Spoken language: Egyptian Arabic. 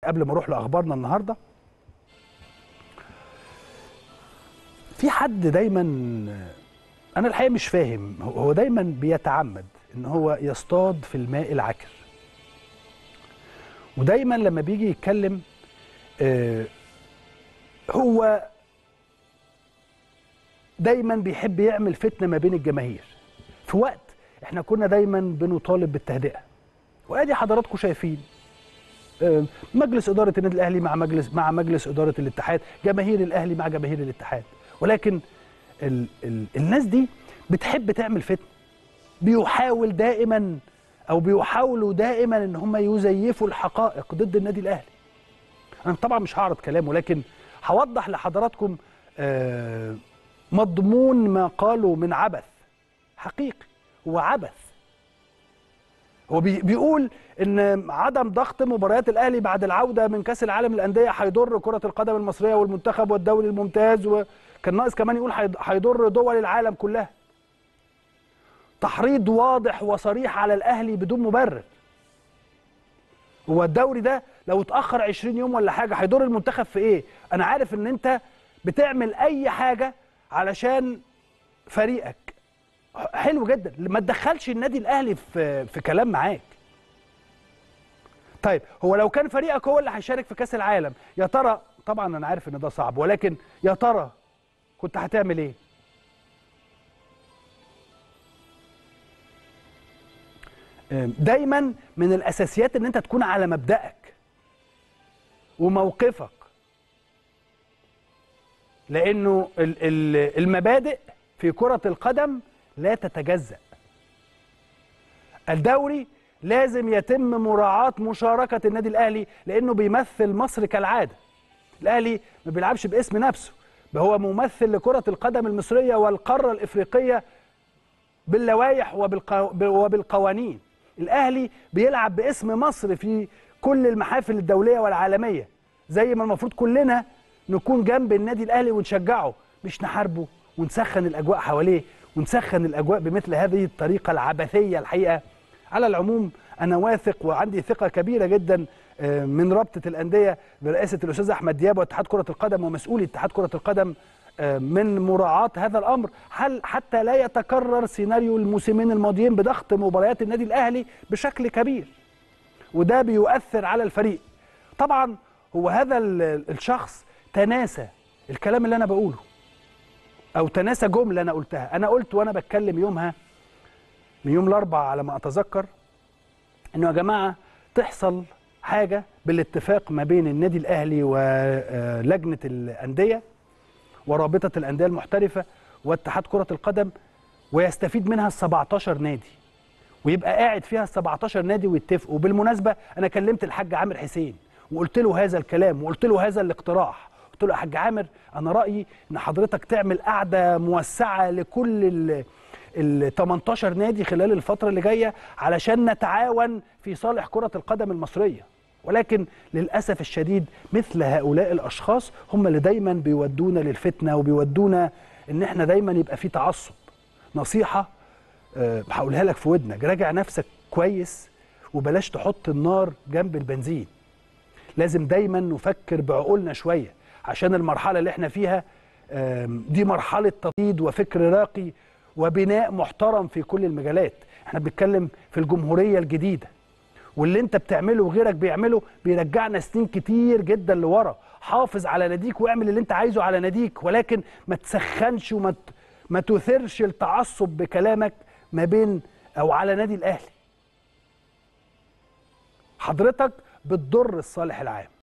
قبل ما اروح لاخبارنا النهارده في حد دايما انا الحقيقه مش فاهم هو دايما بيتعمد ان هو يصطاد في الماء العكر ودايما لما بيجي يتكلم آه، هو دايما بيحب يعمل فتنه ما بين الجماهير في وقت احنا كنا دايما بنطالب بالتهدئه وادي حضراتكم شايفين آه، مجلس اداره النادي الاهلي مع مجلس مع مجلس اداره الاتحاد جماهير الاهلي مع جماهير الاتحاد ولكن ال ال الناس دي بتحب تعمل فتنه بيحاول دائما او بيحاولوا دائما ان هم يزيفوا الحقائق ضد النادي الاهلي انا طبعا مش هعرض كلامه لكن هوضح لحضراتكم آه، مضمون ما قالوا من عبث حقيقي هو عبث هو بي- بيقول ان عدم ضغط مباريات الاهلي بعد العوده من كاس العالم للانديه هيضر كره القدم المصريه والمنتخب والدوري الممتاز وكان ناقص كمان يقول هيض- هيضر دول العالم كلها تحريض واضح وصريح على الاهلي بدون مبرر هو الدوري ده لو اتاخر 20 يوم ولا حاجه هيضر المنتخب في ايه انا عارف ان انت بتعمل اي حاجه علشان فريقك حلو جدا ما تدخلش النادي الاهلي في في كلام معاك طيب هو لو كان فريقك هو اللي هيشارك في كاس العالم يا ترى طبعا انا عارف ان ده صعب ولكن يا ترى كنت هتعمل ايه دايما من الاساسيات ان انت تكون على مبدأك وموقفك لانه ال- ال- المبادئ في كرة القدم لا تتجزأ الدوري لازم يتم مراعاة مشاركة النادي الأهلي لأنه بيمثل مصر كالعادة الأهلي ما بيلعبش باسم نفسه ده هو ممثل لكرة القدم المصرية والقارة الإفريقية باللوائح وبالقو... وبالقوانين الأهلي بيلعب باسم مصر في كل المحافل الدولية والعالمية زي ما المفروض كلنا نكون جنب النادي الأهلي ونشجعه مش نحاربه ونسخن الأجواء حواليه ونسخن الأجواء بمثل هذه الطريقة العبثية الحقيقة على العموم أنا واثق وعندي ثقة كبيرة جدا آه، من رابطة الأندية برئاسة الأستاذ أحمد دياب واتحاد كرة القدم ومسؤولي اتحاد كرة القدم آه، من مراعاة هذا الأمر هل حتى لا يتكرر سيناريو الموسمين الماضيين بضغط مباريات النادي الأهلي بشكل كبير وده بيؤثر على الفريق طبعا هو هذا ال- الشخص تناسى الكلام اللي أنا بقوله أو تناسى جملة أنا قلتها أنا قلت وأنا بتكلم يومها من يوم الأربعاء على ما أتذكر إنه يا جماعة تحصل حاجة بالاتفاق ما بين النادي الأهلي ولجنة الأندية ورابطة الأندية المحترفة واتحاد كرة القدم ويستفيد منها ال 17 نادي ويبقى قاعد فيها ال 17 نادي ويتفقوا وبالمناسبة أنا كلمت الحاج عامر حسين وقلت له هذا الكلام وقلت له هذا الاقتراح قلت له يا حاج عامر أنا رأيي إن حضرتك تعمل قعدة موسعة لكل ال ال 18 نادي خلال الفترة اللي جاية علشان نتعاون في صالح كرة القدم المصرية ولكن للأسف الشديد مثل هؤلاء الأشخاص هم اللي دايما بيودونا للفتنة وبيودونا إن إحنا دايما يبقى في تعصب نصيحة أه هقولها لك في ودنك راجع نفسك كويس وبلاش تحط النار جنب البنزين لازم دايما نفكر بعقولنا شوية عشان المرحلة اللي احنا فيها آم، دي مرحلة تطيد وفكر راقي وبناء محترم في كل المجالات احنا بنتكلم في الجمهورية الجديدة واللي انت بتعمله وغيرك بيعمله بيرجعنا سنين كتير جدا لورا حافظ على ناديك واعمل اللي انت عايزه على ناديك ولكن ما تسخنش وما ت- ما تثيرش التعصب بكلامك ما بين او على نادي الاهلي حضرتك بتضر الصالح العام